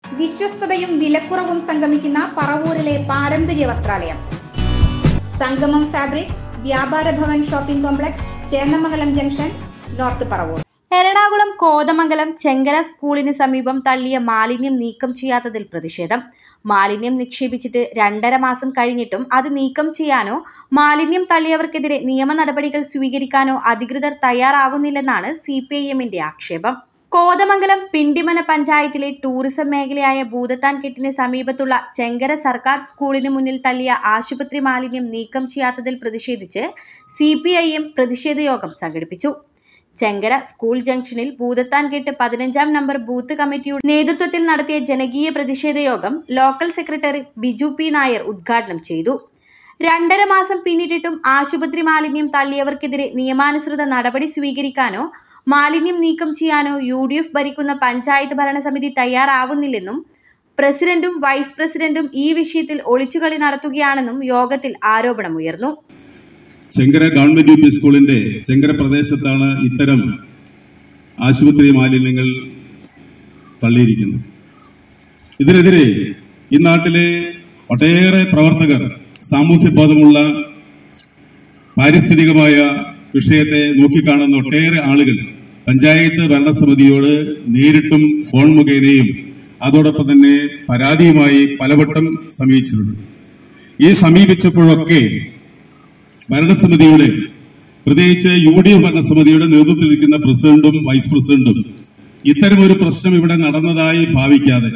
വിശ്വസ്തതയും വിലക്കുറവും സംഗമിക്കുന്ന പറവൂരിലെ പാരമ്പര്യ വസ്ത്രാലയം Sangamam fabric Vyapara Bhavan shopping complex Chennamangalam junction north Paravur Ernakulam Kothamangalam Chenkara സ്കൂളിന് സമീപം തള്ളിയ മാലിന്യം നീക്കം ചെയ്യാത്തതിൽ പ്രതിഷേധം മാലിന്യം നിക്ഷേപിച്ചിട്ട് രണ്ടര മാസം കഴിഞ്ഞിട്ടും അത് നീക്കം ചെയ്യാനോ മാലിന്യം തള്ളിയവർക്കെതിരെ നിയമ നടപടികൾ സ്വീകരിക്കാനോ അധികൃതർ തയ്യാറാകുന്നില്ലെന്നാണ് സി പി ഐ എമ്മിന്റെ ആക്ഷേപം കോതമംഗലം പിണ്ടിമന പഞ്ചായത്തിലെ ടൂറിസം മേഖലയായ ഭൂതത്താൻ കെട്ടിന് സമീപത്തുള്ള ചെങ്കര സർക്കാർ സ്കൂളിന് മുന്നിൽ തള്ളിയ ആശുപത്രി മാലിന്യം നീക്കം ചെയ്യാത്തതിൽ പ്രതിഷേധിച്ച് സി പി ഐ എം പ്രതിഷേധ യോഗം സംഘടിപ്പിച്ചു ചെങ്കര സ്കൂൾ ജംഗ്ഷനിൽ ഭൂതത്താൻ കെട്ട് പതിനഞ്ചാം നമ്പർ ബൂത്ത് കമ്മിറ്റിയുടെ നേതൃത്വത്തിൽ നടത്തിയ ജനകീയ പ്രതിഷേധ യോഗം local secretary Biju P Nair ഉദ്ഘാടനം ചെയ്തു രണ്ടര മാസം പിന്നിട്ടിട്ടും ആശുപത്രി മാലിന്യം തള്ളിയവർക്കെതിരെ നിയമാനുസൃത നടപടി സ്വീകരിക്കാനോ മാലിന്യം നീക്കം ചെയ്യാനോ യു ഡി എഫ് ഭരിക്കുന്ന പഞ്ചായത്ത് ഭരണസമിതി തയ്യാറാവുന്നില്ലെന്നും പ്രസിഡന്റും വൈസ് പ്രസിഡന്റും ഈ വിഷയത്തിൽ ഒളിച്ചുകളി നടത്തുകയാണെന്നും യോഗത്തിൽ ആരോപണമുയർന്നു ചെങ്കര ഗവൺമെന്റ് യു പി സ്കൂളിന്റെ ചെങ്കര പ്രദേശത്താണ് ഇത്തരം ആശുപത്രി മാലിന്യങ്ങൾ തള്ളിയിരിക്കുന്നത് ഇതിനെതിരെ ഈ നാട്ടിലെ ഒട്ടേറെ പ്രവർത്തകർ സാമൂഹ്യ ബോധമുള്ള പാരിസ്ഥിതികമായ വിഷയത്തെ നോക്കിക്കാണുന്ന ഒട്ടേറെ ആളുകൾ പഞ്ചായത്ത് ഭരണസമിതിയോട് നേരിട്ടും ഫോൺ മുഖേനയും അതോടൊപ്പം തന്നെ പരാതിയുമായി പലവട്ടം സമീപിച്ചിട്ടുണ്ട് ഈ സമീപിച്ചപ്പോഴൊക്കെ ഭരണസമിതിയുടെ പ്രത്യേകിച്ച് യു ഡി എഫ് ഭരണസമിതിയുടെ നേതൃത്വത്തിലിരിക്കുന്ന പ്രസിഡന്റും വൈസ് പ്രസിഡന്റും ഇത്തരം ഒരു പ്രശ്നം ഇവിടെ നടന്നതായി ഭാവിക്കാതെ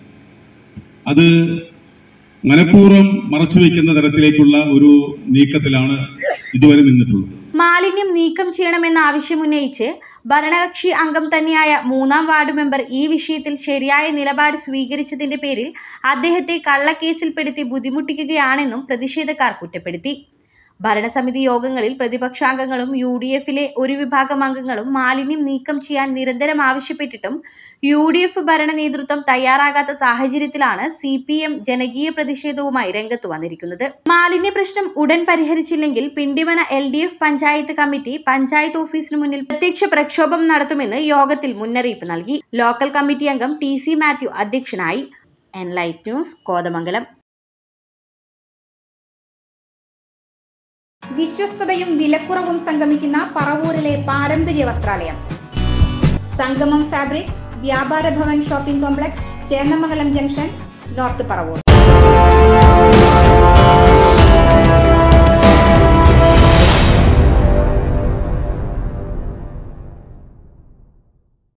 അത് മനഃപൂർവ്വം മറച്ചുവെക്കുന്ന തരത്തിലേക്കുള്ള ഒരു നീക്കത്തിലാണ് ഇതുവരെ നിന്നിട്ടുള്ളത് മാലിന്യം നീക്കം ചെയ്യണമെന്ന ആവശ്യമുന്നയിച്ച് ഭരണകക്ഷി അംഗം തന്നെയായ മൂന്നാം വാർഡ് മെമ്പർ ഈ വിഷയത്തിൽ ശരിയായ നിലപാട് സ്വീകരിച്ചതിന്റെ പേരിൽ അദ്ദേഹത്തെ കള്ളക്കേസിൽപ്പെടുത്തി ബുദ്ധിമുട്ടിക്കുകയാണെന്നും പ്രതിഷേധക്കാർ കുറ്റപ്പെടുത്തി ഭരണസമിതി യോഗങ്ങളിൽ പ്രതിപക്ഷാംഗങ്ങളും യു ഡി എഫിലെ ഒരു വിഭാഗം അംഗങ്ങളും മാലിന്യം നീക്കം ചെയ്യാൻ നിരന്തരം ആവശ്യപ്പെട്ടിട്ടും യു ഡി എഫ് ഭരണ നേതൃത്വം തയ്യാറാകാത്ത സാഹചര്യത്തിലാണ് സി പി എം ജനകീയ പ്രതിഷേധവുമായി രംഗത്ത് വന്നിരിക്കുന്നത് മാലിന്യ പ്രശ്നം ഉടൻ പരിഹരിച്ചില്ലെങ്കിൽ Pindimana L D F panchayat committee panchayat ഓഫീസിന് മുന്നിൽ പ്രത്യക്ഷ പ്രക്ഷോഭം നടത്തുമെന്ന് യോഗത്തിൽ മുന്നറിയിപ്പ് നൽകി ലോക്കൽ കമ്മിറ്റി അംഗം ടി സി മാത്യു അധ്യക്ഷനായി എൻലൈറ്റ് ന്യൂസ് കോതമംഗലം വിശ്വസ്തതയും വിലക്കുറവും സംഗമിക്കുന്ന പറവൂരിലെ പാരമ്പര്യ വസ്ത്രാലയം Sangamam fabric Vyapara Bhavan shopping complex Chennamangalam junction north Paravur